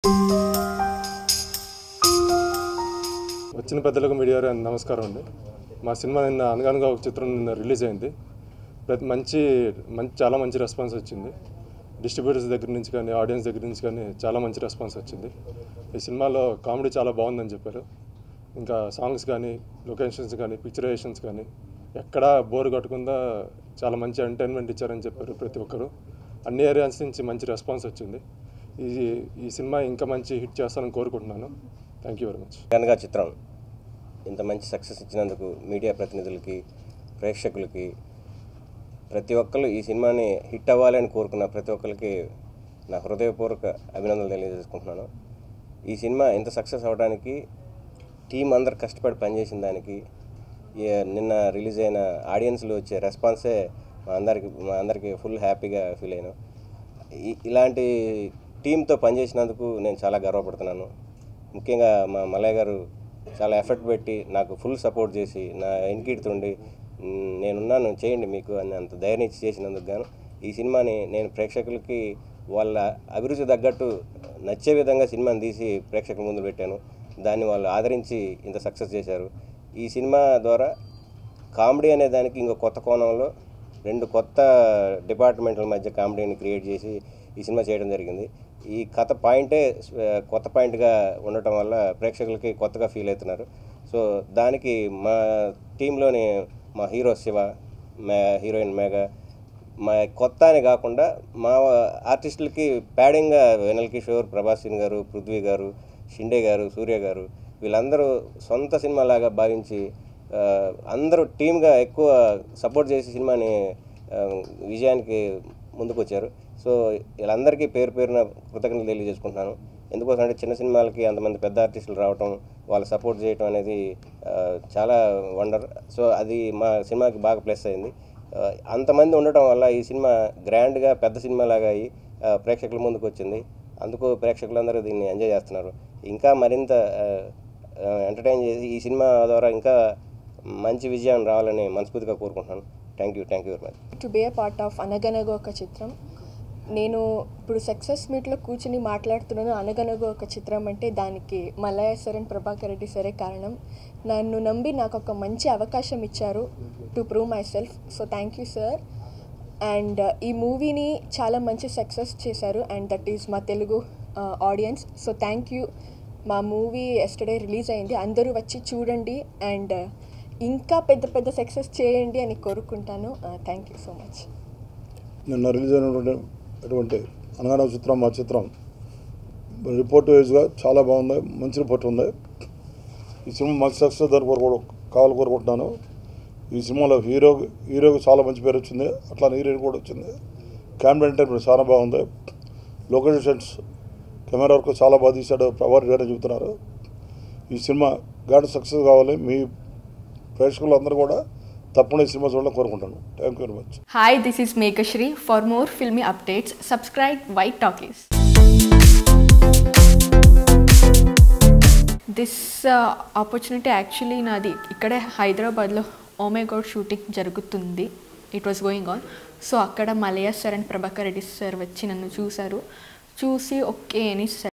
వచ్చిన పెద్దలకు మీడియా వారికి నమస్కారం అండి మా సినిమా నిన్న అనగానగా ఒక చిత్రం నిన్న రిలీజ్ అయింది ప్రతి మంచి మంచి చాలా మంచి రెస్పాన్స్ వచ్చింది డిస్ట్రిబ్యూటర్స్ దగ్గర నుంచి కానీ ఆడియన్స్ దగ్గర నుంచి కానీ చాలా మంచి రెస్పాన్స్ వచ్చింది ఈ సినిమాలో కామెడీ చాలా బాగుందని చెప్పారు ఇంకా సాంగ్స్ కానీ లొకేషన్స్ కానీ పిక్చరైజేషన్స్ కానీ ఎక్కడా బోర్ కొట్టకుండా చాలా మంచి ఎంటర్టైన్మెంట్ ఇచ్చారని చెప్పారు ప్రతి ఒక్కరు అన్ని ఏరియాస్ నుంచి మంచి రెస్పాన్స్ వచ్చింది ఈ ఈ సినిమా ఇంకా మంచి హిట్ చేస్తానని కోరుకుంటున్నాను థ్యాంక్ యూ వెరీ మచ్ అనగా చిత్రం ఇంత మంచి సక్సెస్ ఇచ్చినందుకు మీడియా ప్రతినిధులకి ప్రేక్షకులకి ప్రతి ఒక్కరు ఈ సినిమాని హిట్ అవ్వాలని కోరుకున్న ప్రతి ఒక్కరికి నా హృదయపూర్వక అభినందనలు తెలియజేసుకుంటున్నాను ఈ సినిమా ఇంత సక్సెస్ అవ్వడానికి టీం అందరు కష్టపడి పనిచేసిన దానికి ఈ- నిన్న రిలీజ్ అయిన ఆడియన్స్లో వచ్చే రెస్పాన్సే మా అందరికి మా అందరికి ఫుల్ హ్యాపీగా ఫీల్ అయ్యాను ఈ- ఇలాంటి టీంతో పనిచేసినందుకు నేను చాలా గర్వపడుతున్నాను ముఖ్యంగా మా మలయ్య గారు చాలా ఎఫర్ట్ పెట్టి నాకు ఫుల్ సపోర్ట్ చేసి నా ఇంకిడుతుండి "మ్, నేనున్నాను చేయండి మీకు అని అంత ధైర్యం ఇచ్చి చేసినందుకు గాను ఈ సినిమాని నేను ప్రేక్షకులకి వాళ్ళ అభిరుచి తగ్గట్టు నచ్చే విధంగా సినిమాని తీసి ప్రేక్షకుల ముందు పెట్టాను దాన్ని వాళ్ళు ఆదరించి ఇంత సక్సెస్ చేశారు ఈ సినిమా ద్వారా కామెడీ అనే దానికి ఇంకో కొత్త కోణంలో రెండు కొత్త డిపార్ట్మెంట్ల మధ్య కామెడీని క్రియేట్ చేసి ఈ సినిమా చేయడం జరిగింది ఈ కథ పాయింటే ఆ, కొత్త పాయింట్గా ఉండటం వల్ల ప్రేక్షకులకి కొత్తగా ఫీల్ అవుతున్నారు సో దానికి మా టీంలోని మా హీరో శివ మే హీరోయిన్ మేఘ మా కొత్త అని కాకుండా మా ఆర్టిస్టులకి ప్యాడింగ్గా వెనల్ కిషోర్ ప్రభాసిన్ గారు పృథ్వీ గారు షిండే గారు సూర్య గారు వీళ్ళందరూ సొంత సినిమాలాగా భావించి ఆ, అందరూ టీమ్గా ఎక్కువ సపోర్ట్ చేసి సినిమాని ఆ, విజయానికి ముందుకు వచ్చారు సో వీళ్ళందరికీ పేరు పేరున కృతజ్ఞతలు తెలియజేసుకుంటున్నాను ఎందుకోసం అంటే చిన్న సినిమాలకి అంతమంది పెద్ద ఆర్టిస్టులు రావటం వాళ్ళు సపోర్ట్ చేయటం అనేది ఆ, చాలా వండర్ సో అది మా సినిమాకి బాగా ప్లస్ అయింది ఆ, అంతమంది ఉండటం వల్ల ఈ సినిమా గ్రాండ్గా పెద్ద సినిమా లాగా అయ్యి ఆ, ప్రేక్షకుల ముందుకు వచ్చింది అందుకు ప్రేక్షకులందరూ దీన్ని ఎంజాయ్ చేస్తున్నారు ఇంకా మరింత ఎంటర్టైన్ చేసి ఈ సినిమా ద్వారా ఇంకా మంచి విజయం రావాలని మనస్ఫూర్తిగా కోరుకుంటున్నాను thank you thank you very much to be part of Anaganaga Oka చిత్రం నేను ఇప్పుడు సక్సెస్ మీట్లో కూర్చుని మాట్లాడుతున్నాను అనగనగా ఒక చిత్రం అంటే దానికి మల్లయ్య సర్ అండ్ ప్రభాకర్ రెడ్డి సరే కారణం నన్ను నమ్మి నాకు ఒక మంచి అవకాశం ఇచ్చారు to prove myself so thank you sir and ఈ మూవీని చాలా మంచి సక్సెస్ చేశారు అండ్ దట్ ఈస్ మా Telugu audiences so thank you మా మూవీ ఎస్టర్డే రిలీజ్ అయింది అందరూ వచ్చి చూడండి అండ్ ఇంకా పెద్ద పెద్ద సక్సెస్ చేయండి అని కోరుకుంటాను థ్యాంక్ యూ సో మచ్ నిన్న రిలీజ్ అయినటువంటి అటువంటి అనగానే చిత్రం మా చిత్రం రిపోర్ట్ వైజ్గా చాలా బాగుంది మంచి రిపోర్ట్ ఉంది ఈ సినిమా మంచి సక్సెస్ దాని కోరుకో కావాలి కోరుకుంటున్నాను ఈ సినిమాలో హీరో హీరోకి చాలా మంచి పేరు వచ్చింది అట్లా హీరోయిన్ కూడా వచ్చింది కెమెరా ఎంటర్టైన్మెంట్ చాలా బాగుంది లొకేషన్స్ కెమెరా వర్క్ చాలా బాగా తీశాడు ప్రభార్ గారు చెబుతున్నారు ఈ సినిమా గాడి సక్సెస్ కావాలి మీ ప్రేక్షకులందరూ కూడా తప్పకుండా ఈ సినిమా చూడాలని కోరుకుంటాను thank you very much Hi, this is Mekashri. For more filmy updates, subscribe White Talkies. This opportunity actually నాది ఇక్కడే హైదరాబాద్లో ఓమే గౌడ్ షూటింగ్ జరుగుతుంది it was going on so అక్కడ Mallaiah sir and Prabhakar Reddy sir వచ్చి నన్ను చూశారు చూసి ఓకే అని